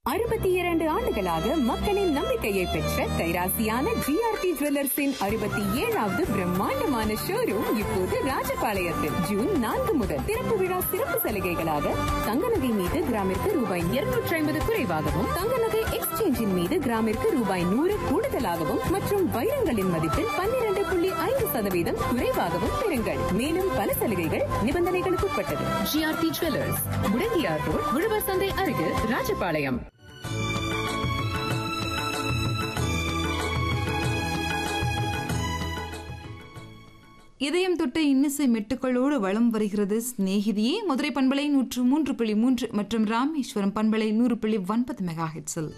அறுபத்தி இரண்டு ஆண்டுகளாக மக்களின் நம்பிக்கையை பெற்ற கைராசியான ஜிஆர்டி ஜுவல்லர்ஸின் அறுபத்தி ஏழாவது பிரம்மாண்டமான ஷோரூம் இப்போது ராஜபாளையத்தில் ஜூன் நான்கு முதல் திறப்பு விழா சிறப்பு சலுகைகளாக தங்க நகை மீது கிராமிற்கு ரூபாய் இருநூற்றி ஐம்பது குறைவாகவும் தங்க நகை எக்ஸ்சேஞ்சின் மீது கிராமிற்கு ரூபாய் நூறு கூடுதலாகவும் மற்றும் வைரங்களின் மதிப்பில் பன்னிரண்டு புள்ளி ஐந்து சதவீதம் குறைவாகவும் பெறுங்கள் மேலும் பல சலுகைகள் நிபந்தனைகளுக்கு உட்பட்டது ஜிஆர்டி ஜுவல்லர்ஸ் முடங்கியார் ரோட் உழவர் சந்தை அருகில் ராஜபாளையம் இதயம் தொட்ட இன்னிசை மெட்டுக்களோடு வலம் வருகிறது சிநேகிதியே மதுரை பண்பலை நூற்று மூன்று புள்ளி மூன்று மற்றும் ராமேஸ்வரம் பண்பலை நூறு புள்ளி ஒன்பது மெகா ஹெட்ஸில்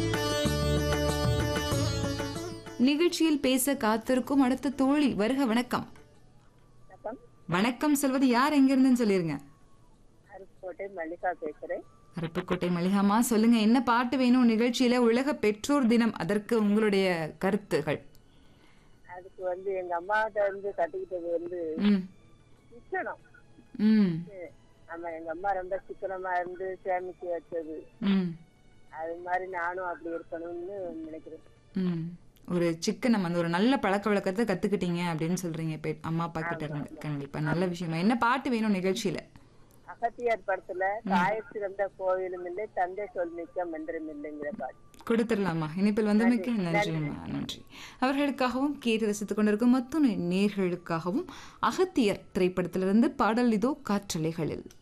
நிகழ்ச்சியில் பேச காத்திருக்கும் அடுத்த தோழி வருக வணக்கம் வணக்கம் சொல்வது யார் எங்கிருந்துன்னு சொல்லிருங்க அருப்புக்கோட்டை மல்லிகா பேசுறேன் அருப்புக்கோட்டை மளிகாமா சொல்லுங்க என்ன பாட்டு வேணும் நிகழ்ச்சியில உலக பெற்றோர் தினம் அதற்கு உங்களுடைய கருத்துகள் அதுக்கு வந்து எங்க அம்மாட்ட இருந்து கத்துக்கிட்டது வந்து ம் சிக்கனம் ம் ஆமா எங்க அம்மா ரொம்ப சிக்கனமா இருந்து சேமிச்சு வச்சது ம் அது மாதிரி நானும் அப்படி இருக்கணும்னு நினைக்கிறேன் ம் ஒரு சிக்கனம் அந்த ஒரு நல்ல பழக்க வழக்கத்தை கத்துக்கிட்டீங்க அப்படின்னு சொல்றீங்க இப்போ அம்மா அப்பா கிட்ட இருந்து கண்டிப்பா நல்ல விஷயமா என்ன பாட்டு வேணும் நிகழ்ச்சியில அகத்தியார் படத்துல தாய் சிறந்த கோவிலும் இல்லை தந்தை சொல் மிக்க மந்திரம் இல்லைங்கிற பாட்டு கொடுத்துடலாமா இணைப்பில் வந்தமைக்கு நன்றிம்மா நன்றி அவர்களுக்காகவும் கேட்டு ரசித்துக் கொண்டிருக்கும் மொத்த நேர்களுக்காகவும் அகத்தியர் திரைப்படத்திலிருந்து பாடல் இதோ காற்றலைகளில்